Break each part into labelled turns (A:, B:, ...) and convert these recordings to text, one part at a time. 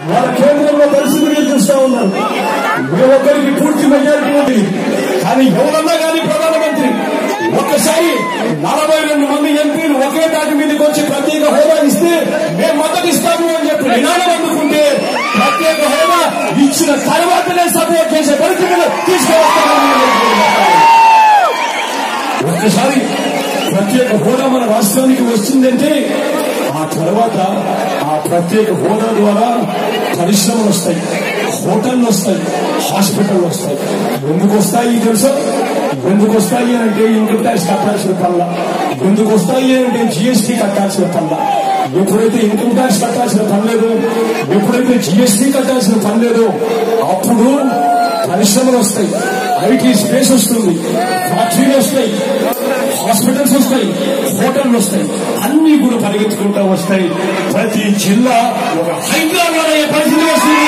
A: వాళ్ళ కేంద్రంలో పరిస్థితులు చూస్తా ఉన్నారు ఏ ఒక్కరికి పూర్తి మెజారిటీ ఉంది కానీ ఎవరన్నా కానీ ప్రధానమంత్రి ఒక్కసారి నలభై రెండు మంది ఎంపీలు ఒకే తాటి మీదకి వచ్చి ప్రత్యేక హోదా ఇస్తే మేము మద్దతు ఇస్తాము అని చెప్పి నినాదం అందుకుంటే ప్రత్యేక హోదా ఇచ్చిన తర్వాతనే సపోర్ట్ చేసే పరిస్థితులు తీసుకువస్తామని ఒక్కసారి ప్రత్యేక హోదా మన రాష్ట్రానికి వచ్చిందంటే ఆ తర్వాత ఆ ప్రత్యేక హోదా ద్వారా పరిశ్రమలు వస్తాయి హోటళ్ళు వస్తాయి హాస్పిటల్ వస్తాయి ఎందుకు వస్తాయి తెలుసా ఎందుకు వస్తాయి అంటే ఇన్కమ్ ట్యాక్స్ కట్టాల్సిన పనుల ఎందుకు వస్తాయి అంటే జిఎస్టీ కట్టాల్సిన పనుల ఎప్పుడైతే ఇన్కమ్ ట్యాక్స్ కట్టాల్సిన పని లేదు ఎప్పుడైతే జిఎస్టీ కట్టాల్సిన పని లేదు అప్పుడు పరిశ్రమలు వస్తాయి ఐటీ స్పేస్ వస్తుంది ఫ్యాక్టరీలు వస్తాయి హాస్పిటల్స్ వస్తాయి హోటళ్ళు వస్తాయి అన్ని కూడా పరిగెత్తుకుంటూ వస్తాయి ప్రతి జిల్లా ఒక హైదరాబాద్ అయ్యే పరిస్థితి వస్తుంది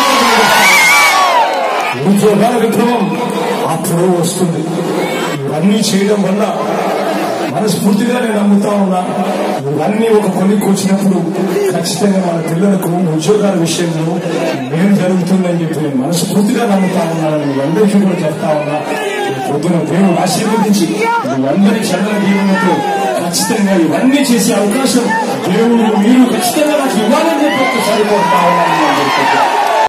A: ఉద్యోగాల విప్లవం అప్పుడు వస్తుంది ఇవన్నీ చేయడం వల్ల మనస్ఫూర్తిగా నేను నమ్ముతా ఉన్నా ఇవన్నీ ఒక కొలిక్కి వచ్చినప్పుడు ఖచ్చితంగా మన పిల్లలకు ఉద్యోగాల విషయంలో మేలు జరుగుతుందని చెప్పి నేను మనస్ఫూర్తిగా నమ్ముతా ఉన్నానని మీ అందరికీ కూడా చెప్తా ఉన్నా ఈ పొద్దున దేవుడు ఆశీర్వదించి మీ అందరి చంద్ర దీవెనతో ఖచ్చితంగా ఇవన్నీ చేసే అవకాశం దేవుడు మీరు ఖచ్చితంగా నాకు ఇవ్వాలని చెప్పి ఒక్కసారి కోరుతా ఉన్నాను